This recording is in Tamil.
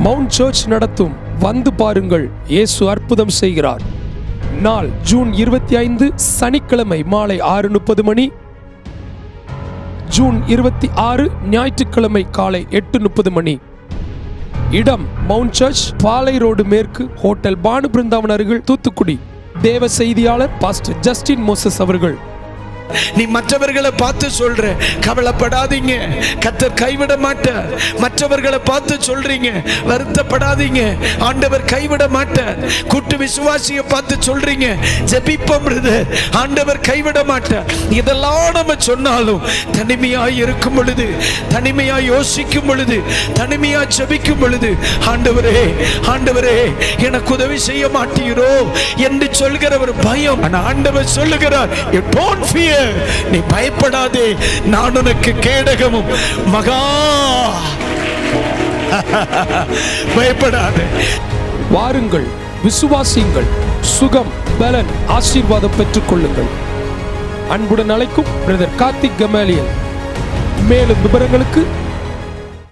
மவுண்ட் சர்ச் நடத்தும் வந்து பாருங்கள் இயேசு அற்புதம் செய்கிறார் நாள் ஜூன் இருபத்தி ஐந்து சனிக்கிழமை மாலை ஆறு முப்பது மணி ஜூன் இருபத்தி ஆறு ஞாயிற்றுக்கிழமை காலை எட்டு முப்பது மணி இடம் மவுண்ட் சர்ச் பாலை ரோடு மேற்கு ஹோட்டல் பானு பிருந்தாவன் அருகில் தூத்துக்குடி தேவ செய்தியாளர் பாஸ்டர் ஜஸ்டின் மோசஸ் அவர்கள் நீ மற்றவர்களை பார்த்து சொல்ற கவலைப்படாதீங்க கத்தர் கைவிட மாட்டார் மற்றவர்களை பார்த்து சொல்றீங்க வருத்தப்படாதீங்க ஆண்டவர் கைவிட மாட்டார் கூட்டு விசுவாசியை பார்த்து சொல்றீங்க ஜெபிப்போம் பிரதர் ஆண்டவர் கைவிட மாட்டார் இதெல்லாம் நம்ம சொன்னாலும் தனிமையாய் இருக்கும் பொழுது தனிமையாய் யோசிக்கும் பொழுது தனிமையாய் ஜெபிக்கும் பொழுது ஆண்டவரே ஆண்டவரே எனக்கு உதவி செய்ய மாட்டீரோ என்று சொல்கிற ஒரு பயம் ஆனா ஆண்டவர் சொல்லுகிறார் "You don't fear நீ பயப்படாதே நான் உனக்கு கேடகமும் மகா பயப்படாதே வாருங்கள் விசுவாசியுங்கள் சுகம் பலன் ஆசீர்வாதம் பெற்றுக் கொள்ளுங்கள் அன்புடன் அழைக்கும் பிரதர் கார்த்திக் கமாலியல் மேலும் விவரங்களுக்கு